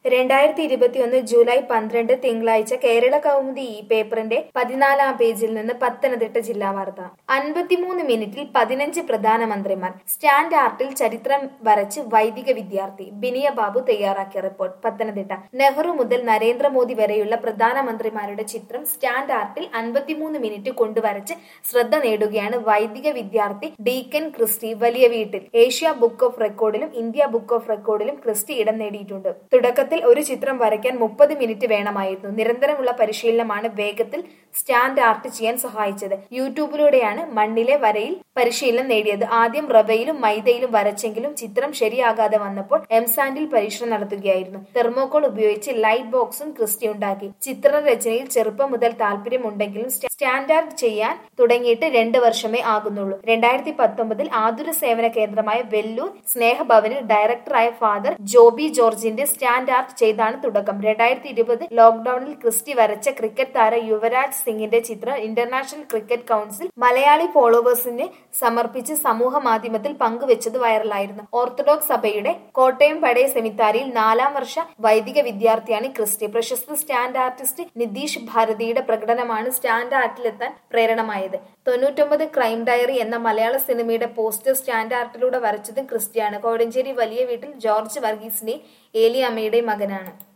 രണ്ടായിരത്തി ഇരുപത്തിയൊന്ന് ജൂലൈ പന്ത്രണ്ട് തിങ്കളാഴ്ച കേരള കൗമുദി ഈ പേപ്പറിന്റെ പതിനാലാം പേജിൽ നിന്ന് പത്തനംതിട്ട ജില്ലാ വാർത്ത അൻപത്തിമൂന്ന് മിനിറ്റിൽ പതിനഞ്ച് പ്രധാനമന്ത്രിമാർ സ്റ്റാൻഡ് ആർട്ടിൽ ചരിത്രം വരച്ച് വൈദിക വിദ്യാർത്ഥി ബിനിയ ബാബു തയ്യാറാക്കിയ റിപ്പോർട്ട് പത്തനംതിട്ട നെഹ്റു മുതൽ നരേന്ദ്രമോദി വരെയുള്ള പ്രധാനമന്ത്രിമാരുടെ ചിത്രം സ്റ്റാൻഡ് ആർട്ടിൽ അൻപത്തിമൂന്ന് മിനിറ്റ് കൊണ്ടുവരച്ച് ശ്രദ്ധ നേടുകയാണ് വൈദിക വിദ്യാർത്ഥി ഡീക്കൻ ക്രിസ്റ്റി വലിയ വീട്ടിൽ ഏഷ്യ ബുക്ക് ഓഫ് റെക്കോർഡിലും ഇന്ത്യ ബുക്ക് ഓഫ് റെക്കോർഡിലും ക്രിസ്റ്റി ഇടം നേടിയിട്ടുണ്ട് തുടക്കത്തിൽ ഒരു ചിത്രം വരയ്ക്കാൻ മുപ്പത് മിനിറ്റ് വേണമായിരുന്നു നിരന്തരമുള്ള പരിശീലനമാണ് വേഗത്തിൽ സ്റ്റാൻഡ് ആർട്ട് ചെയ്യാൻ സഹായിച്ചത് യൂട്യൂബിലൂടെയാണ് മണ്ണിലെ വരയിൽ പരിശീലനം നേടിയത് ആദ്യം റവയിലും മൈദയിലും വരച്ചെങ്കിലും ചിത്രം ശരിയാകാതെ വന്നപ്പോൾ എംസാൻഡിൽ പരീക്ഷണം നടത്തുകയായിരുന്നു തെർമോകോൾ ഉപയോഗിച്ച് ലൈറ്റ് ബോക്സും ക്രിസ്റ്റി ഉണ്ടാക്കി ചിത്രരചനയിൽ ചെറുപ്പം മുതൽ താല്പര്യമുണ്ടെങ്കിലും സ്റ്റാൻഡാർഡ് ചെയ്യാൻ തുടങ്ങിയിട്ട് രണ്ട് വർഷമേ ആകുന്നുള്ളൂ രണ്ടായിരത്തി പത്തൊമ്പതിൽ ആതുര സേവന കേന്ദ്രമായ വെല്ലൂർ സ്നേഹഭവനിൽ ഡയറക്ടറായ ഫാദർ ജോബി ജോർജിന്റെ സ്റ്റാൻഡ് ആർട്ട് ചെയ്താണ് തുടക്കം രണ്ടായിരത്തി ഇരുപത് ലോക്ഡൌണിൽ ക്രിസ്റ്റി വരച്ച ക്രിക്കറ്റ് താരം യുവരാജ് സിംഗിന്റെ ചിത്രം ഇന്റർനാഷണൽ ക്രിക്കറ്റ് കൗൺസിൽ മലയാളി ഫോളോവേഴ്സിന് സമർപ്പിച്ച് സമൂഹ മാധ്യമത്തിൽ പങ്കുവച്ചത് വൈറലായിരുന്നു ഓർത്തഡോക്സ് സഭയുടെ കോട്ടയം പടയ സെമിത്താരിയിൽ നാലാം വർഷ വൈദിക വിദ്യാർത്ഥിയാണ് ക്രിസ്റ്റി പ്രശസ്ത സ്റ്റാൻഡ് ആർട്ടിസ്റ്റ് നിതീഷ് ഭാരതിയുടെ പ്രകടനമാണ് സ്റ്റാൻഡ് ആർട്ടിലെത്താൻ പ്രേരണമായത് തൊണ്ണൂറ്റൊമ്പത് ക്രൈം ഡയറി എന്ന മലയാള സിനിമയുടെ പോസ്റ്റർ സ്റ്റാൻഡ് ആർട്ടിലൂടെ വരച്ചതും ക്രിസ്റ്റിയാണ് കോടഞ്ചേരി വലിയ വീട്ടിൽ ജോർജ് വർഗീസിന്റെയും ഏലിയമ്മയുടെയും മകനാണ്